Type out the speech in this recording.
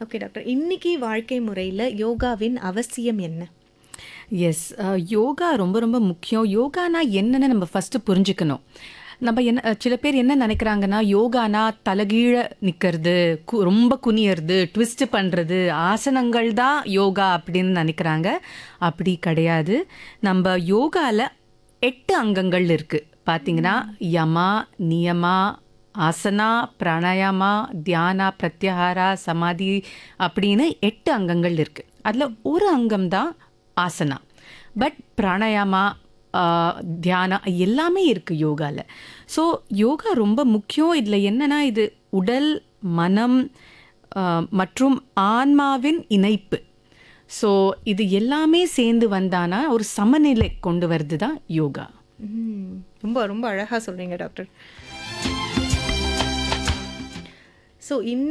okay doctor இன்னைக்கு வாழ்க்கை முறையில் யோகாவின் அவசியம் என்ன எஸ் யோகா ரொம்ப ரொம்ப முக்கியம் யோகானா என்னன்னு நம்ம ஃபஸ்ட்டு புரிஞ்சுக்கணும் நம்ம என்ன அஹ், சில பேர் என்ன நினைக்கிறாங்கன்னா யோகானா தலகீழ நிற்கிறது கு ரொம்ப குனியறது ட்விஸ்ட் பண்ணுறது ஆசனங்கள் தான் யோகா அப்படின்னு நினைக்கிறாங்க அப்படி கிடையாது நம்ம யோகாவில் எட்டு அங்கங்கள் இருக்குது பார்த்தீங்கன்னா யமா நியமா ஆசனா பிராணாயாமா தியானா பிரத்யாகாரா சமாதி அப்படின்னு எட்டு அங்கங்கள் இருக்குது அதில் ஒரு அங்கம் தான் ஆசனா பட் பிராணாயாமா ஆ, தியானா எல்லாமே இருக்குது யோகாவில் ஸோ யோகா ரொம்ப முக்கியம் இதில் என்னன்னா இது உடல் மனம் ஆ, மற்றும் ஆன்மாவின் இணைப்பு ஸோ இது எல்லாமே சேர்ந்து வந்தானா ஒரு சமநிலை கொண்டு வருது தான் யோகா ம், ரொம்ப ரொம்ப அழகாக சொல்கிறீங்க டாக்டர் ஸோ